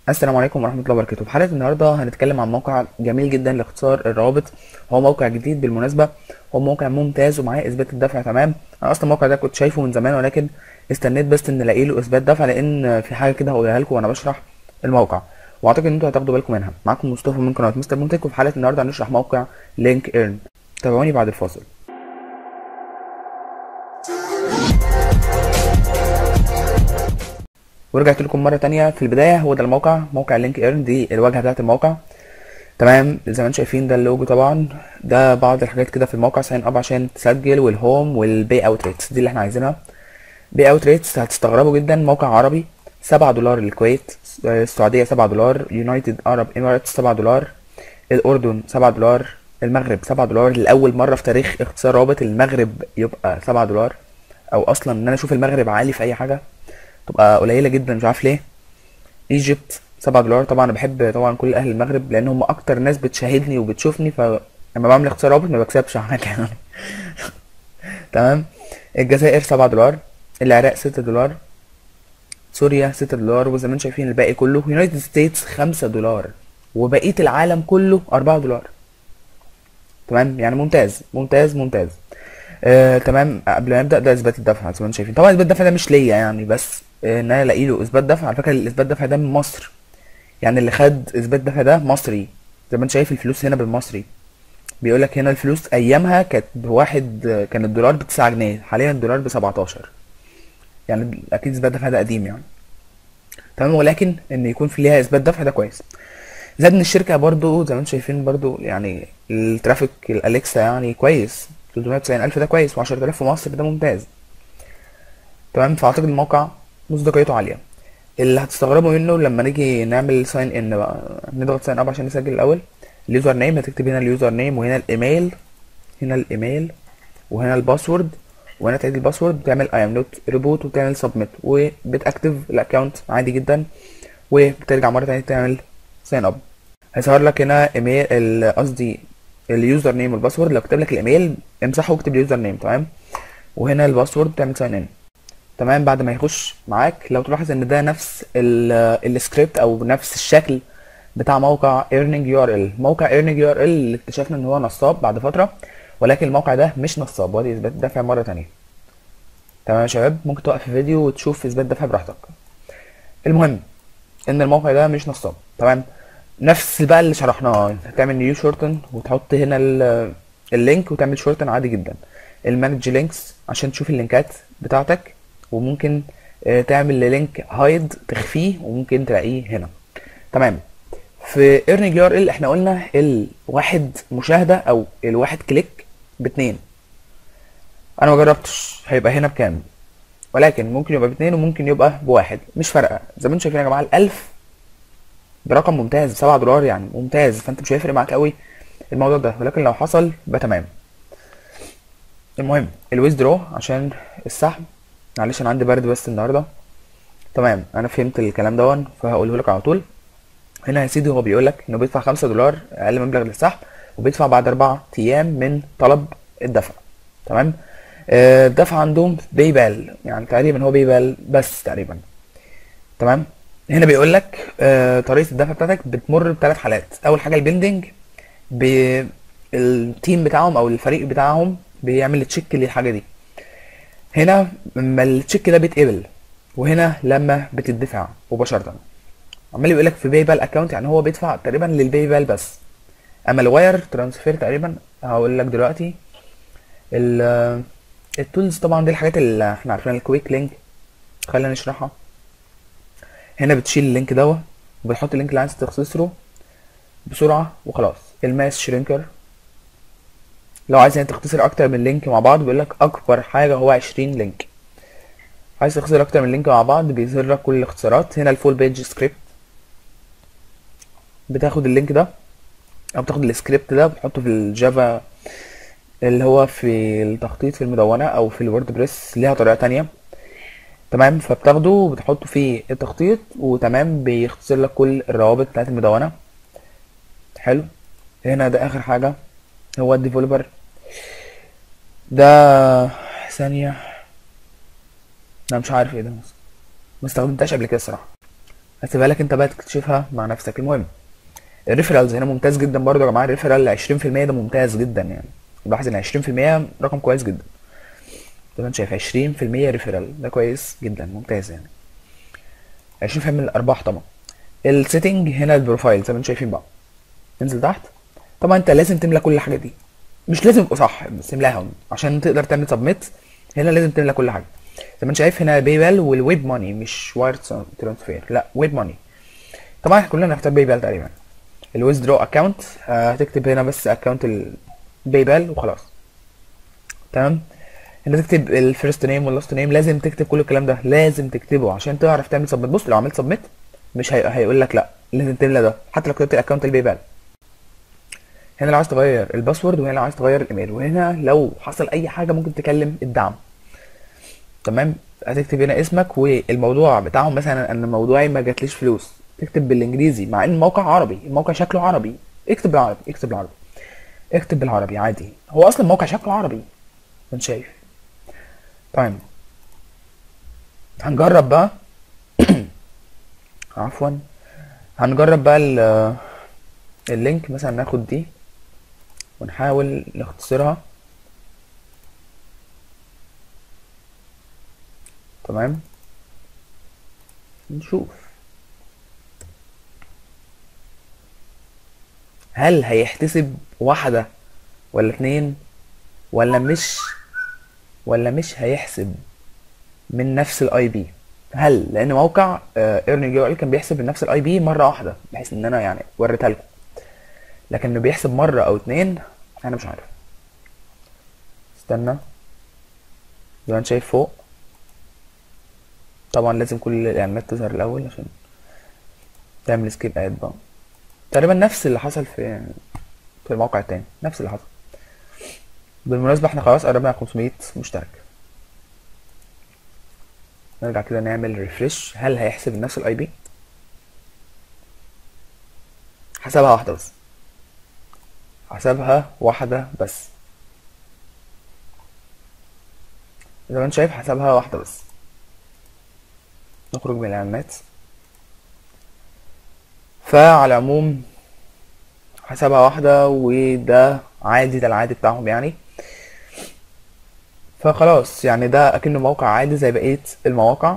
السلام عليكم ورحمة الله وبركاته في حلقة النهاردة هنتكلم عن موقع جميل جدا لاختصار الروابط هو موقع جديد بالمناسبة هو موقع ممتاز ومعاه إثبات الدفع تمام أنا أصلا الموقع ده كنت شايفه من زمان ولكن استنيت بس إن ألاقي له إثبات دفع لأن في حاجة كده هقولها لكم وأنا بشرح الموقع وأعتقد إن أنتوا هتاخدوا بالكم منها معاكم مصطفى من قناة مستر مونتك وفي حلقة النهاردة هنشرح موقع لينك ايرن تابعوني بعد الفاصل ورجعت لكم مرة تانية في البداية هو ده الموقع موقع لينك ايرن دي الواجهة بتاعت الموقع تمام زي ما انتم شايفين ده اللوجو طبعا ده بعض الحاجات كده في الموقع ساين اب عشان تسجل والهوم والبي اوت ريتس دي اللي احنا عايزينها بي اوت ريتس هتستغربوا جدا موقع عربي 7 دولار للكويت السعودية 7 دولار يونايتد ارب اماراتس 7 دولار الاردن 7 دولار المغرب 7 دولار لاول مرة في تاريخ اختصار رابط المغرب يبقى 7 دولار او اصلا ان انا اشوف المغرب عالي في اي حاجة تبقى قليله جدا مش عارف ليه ايجيبت 7 دولار طبعا انا بحب طبعا كل اهل المغرب لان هم اكتر ناس بتشاهدني وبتشوفني فلما بعمل اختصار رابط ما بكسبش حاجه يعني تمام الجزائر 7 دولار العراق 6 دولار سوريا 6 دولار وزي ما انتم شايفين الباقي كله يونايتد ستيتس 5 دولار وبقيه العالم كله 4 دولار تمام يعني ممتاز ممتاز ممتاز آه، تمام قبل ما نبدا ده اثبات الدفع زي ما انتم شايفين طبعا اثبات الدفع ده مش ليا يعني بس آه، ان انا الاقي له اثبات دفع على فكره الاثبات الدفع ده من مصر يعني اللي خد اثبات الدفع ده مصري زي ما انت شايف الفلوس هنا بالمصري بيقول لك هنا الفلوس ايامها كانت بواحد آه، كان الدولار ب 9 جنيه حاليا الدولار ب 17 يعني اكيد اثبات الدفع ده قديم يعني تمام ولكن ان يكون في ليها اثبات دفع ده كويس زاد ان الشركه برضو زي ما انتم شايفين برضو يعني الترافيك الاليكسا يعني كويس 390 الف ده كويس و10000 في مصر ده ممتاز تمام فاعتقد الموقع مصداقيته عاليه اللي هتستغربوا منه لما نيجي نعمل ساين ان بقى نضغط ساين اب عشان نسجل الاول اليوزر نيم هتكتب هنا اليوزر نيم وهنا الايميل هنا الايميل وهنا الباسورد وهنا تعيد الباسورد بتعمل اي ام نوت ريبوت وبتعمل سبميت وبتاكتف الاكونت عادي جدا وبترجع مره تانية تعمل ساين اب هيظهر لك هنا ايميل ال- قصدي اليوزر نيم والباسورد لو كتب لك الايميل امسحه واكتب اليوزر نيم تمام وهنا الباسورد تعمل ساين ان تمام بعد ما يخش معاك لو تلاحظ ان ده نفس ال- السكريبت او نفس الشكل بتاع موقع earning URL موقع earning URL اللي اكتشفنا ان هو نصاب بعد فترة ولكن الموقع ده مش نصاب وادي اثبات دفع مرة تانية تمام يا شباب ممكن توقف الفيديو وتشوف اثبات دفع براحتك المهم ان الموقع ده مش نصاب تمام نفس بقى اللي شرحناه هتعمل نيو شورتن وتحط هنا ال- اللينك وتعمل شورتن عادي جدا المانج لينكس عشان تشوف اللينكات بتاعتك وممكن آه، تعمل لينك هايد تخفيه وممكن تلاقيه هنا تمام في ايرنينج يو ار ال احنا قلنا الواحد مشاهده او الواحد كليك باتنين انا ما جربتش هيبقى هنا بكام ولكن ممكن يبقى باتنين وممكن يبقى بواحد مش فارقه زي ما انتم شايفين يا جماعه الالف ده رقم ممتاز 7 دولار يعني ممتاز فانت مش هيفرق معاك قوي الموضوع ده ولكن لو حصل يبقى تمام المهم الويزدرو عشان السحب معلش انا عندي برد بس النهارده تمام انا فهمت الكلام دون فهقوله لك على طول هنا يا سيدي هو بيقول لك انه بيدفع 5 دولار اقل مبلغ للسحب وبيدفع بعد 4 ايام من طلب الدفع تمام آه، الدفع عندهم باي بال يعني تقريبا هو باي بال بس تقريبا تمام هنا بيقول لك آه، طريقه الدفع بتاعتك بتمر بثلاث حالات اول حاجه البندنج بالتيم بتاعهم او الفريق بتاعهم بيعمل تشيك للحاجه دي هنا لما التشيك ده بيتقبل وهنا لما بتدفع مباشره عمال يقول لك في باي بال اكونت يعني هو بيدفع تقريبا للباي بال بس اما الواير ترانسفير تقريبا هقول لك دلوقتي ال- التولز طبعا دي الحاجات اللي احنا عارفينها الكويك لينك خلينا نشرحها هنا بتشيل اللينك دوت وبتحط اللينك اللي عايز تختصره بسرعه وخلاص الماس شرينكر لو عايز يعني تختصر اكتر من لينك مع بعض بيقول لك اكبر حاجه هو 20 لينك عايز تختصر اكتر من لينك مع بعض بيظهر لك كل الاختصارات هنا الفول بيج سكريبت بتاخد اللينك ده او بتاخد السكريبت ده بتحطه في الجافا اللي هو في التخطيط في المدونة او في الووردبريس ليها طريقة تانية تمام فبتاخده وبتحطه في التخطيط وتمام بيختصر لك كل الروابط بتاعت المدونة حلو هنا ده اخر حاجة هو الديفلوبر ده ثانية انا مش عارف ايه ده ما استخدمتهاش قبل كده الصراحة هسيبها لك انت بقى تكتشفها مع نفسك المهم الريفرالز هنا ممتاز جدا برضو يا جماعه الريفرال 20% ده ممتاز جدا يعني لاحظ ان 20% رقم كويس جدا زي ما انت شايف 20% ريفرال ده كويس جدا ممتاز يعني 20% من الارباح طبعا السيتنج هنا البروفايل زي ما انتم شايفين بقى انزل تحت طبعا انت لازم تملى كل الحاجات دي مش لازم يبقوا صح بس املاهم عشان تقدر تعمل سبميت هنا لازم تملى كل حاجه زي ما انت شايف هنا باي بال والويب ماني مش واير ترانسفير لا ويب ماني طبعا احنا كلنا نختار باي بال تقريبا الويزدرو اكونت هتكتب هنا بس اكونت الباي بال وخلاص تمام هنا تكتب الفيرست نيم واللاست نيم لازم تكتب كل الكلام ده لازم تكتبه عشان تعرف تعمل سبميت بص لو عملت سبميت مش هي... هيقول لك لا لازم تملى ده حتى لو كتبت الاكونت الباي بال هنا لو عايز تغير الباسورد وهنا لو عايز تغير الايميل وهنا لو حصل اي حاجه ممكن تكلم الدعم تمام هتكتب هنا اسمك والموضوع بتاعهم مثلا ان موضوعي ما جاتليش فلوس تكتب بالانجليزي مع ان الموقع عربي الموقع شكله عربي اكتب بالعربي اكتب بالعربي اكتب بالعربي عادي هو اصلا الموقع شكله عربي انت شايف طيب هنجرب بقى عفوا هنجرب بقى ال- اللينك مثلا ناخد دي ونحاول نختصرها تمام نشوف هل هيحتسب واحدة ولا اتنين ولا مش ولا مش هيحسب من نفس الاي بي هل لان موقع ايرن جي ال كان بيحسب من نفس الاي بي مره واحده بحيث ان انا يعني وريتها لكم لكن انه بيحسب مره او اتنين انا مش عارف استنى زي ما انت شايف فوق طبعا لازم كل الاعلانات تظهر الاول عشان تعمل سكيب اد بقى تقريبا نفس اللي حصل في في الموقع التاني نفس اللي حصل بالمناسبة احنا خلاص قربنا على 500 مشترك نرجع كده نعمل ريفرش هل هيحسب نفس الاي بي حسبها واحدة بس حسبها واحدة بس زي ما انت شايف حسبها واحدة بس نخرج من الاعلانات فعلى العموم حسبها واحدة وده عادي ده العادي بتاعهم يعني فخلاص يعني ده اكنه موقع عادي زي بقية المواقع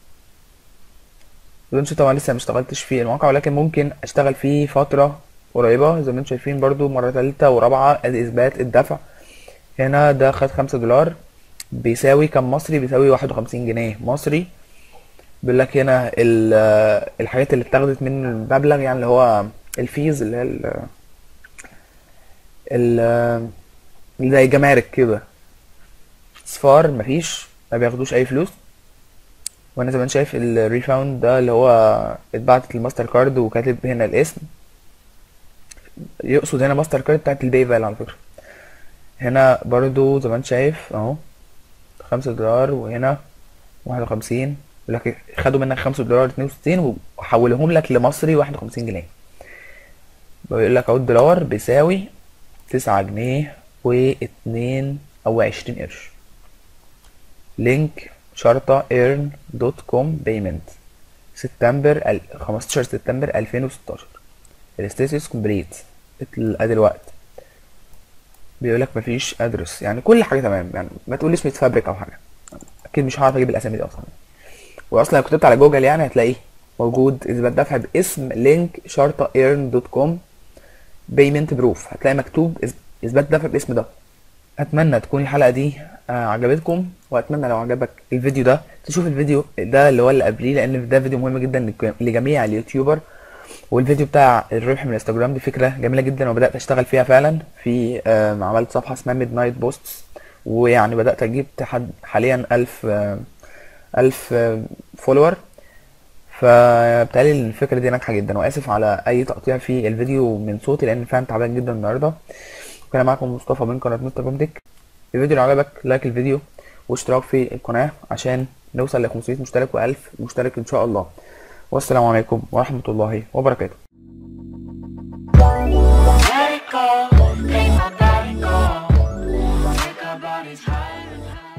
لونش طبعا لسه ما اشتغلتش في الموقع ولكن ممكن اشتغل فيه فترة قريبة زي ما انتم شايفين برضو مرة تالتة ورابعة ادي اثبات الدفع هنا ده خد خمسة دولار بيساوي كام مصري بيساوي واحد وخمسين جنيه مصري بيقول لك هنا ال- الحاجات اللي اتاخدت من المبلغ يعني اللي هو الفيز اللي هي ال- ال- اللي زي جمارك كده صفار مفيش ما بياخدوش اي فلوس وانا زي ما انت شايف الريفاوند ده اللي هو اتبعتت الماستر كارد وكاتب هنا الاسم يقصد هنا ماستر كارد بتاعت الباي بال على فكرة هنا برضو زي ما انت شايف اهو خمسة دولار وهنا واحد وخمسين يقول لك خدوا منك خمسة دولار اتنين وستين وحولهم لك لمصري واحد وخمسين جنيه بيقول لك اهو الدولار بيساوي تسعة جنيه واتنين او عشرين قرش لينك شرطة ايرن دوت كوم بيمنت سبتمبر ال- 15 سبتمبر 2016 الستاتس كومبليت ادي الوقت بيقول لك مفيش ادرس يعني كل حاجه تمام يعني ما تقوليش متفبرك او حاجه اكيد مش هعرف اجيب الاسامي دي اصلا واصلا لو كتبت على جوجل يعني هتلاقيه موجود اثبات دفع باسم لينك شرطة ايرن دوت كوم بيمنت بروف هتلاقي مكتوب إث- اثبات دفع باسم ده اتمنى تكون الحلقه دي آه، عجبتكم واتمنى لو عجبك الفيديو ده تشوف الفيديو ده اللي هو اللي قبليه لان ده فيديو مهم جدا لك- لجميع اليوتيوبر والفيديو بتاع الربح من الانستجرام دي فكره جميله جدا وبدات اشتغل فيها فعلا في آه، عملت صفحه اسمها ميد نايت بوستس ويعني بدات اجيب حد حاليا 1000 آه، 1000 فولور فبالتالي الفكره دي ناجحه جدا واسف على اي تقطيع في الفيديو من صوتي لان فعلا تعبان جدا النهارده وكان معاكم مصطفى من قناه مستر بومتك الفيديو لو عجبك لايك الفيديو واشتراك في القناه عشان نوصل ل 500 مشترك و1000 مشترك ان شاء الله والسلام عليكم ورحمه الله وبركاته Let it go, let my body go. Take our bodies higher and higher.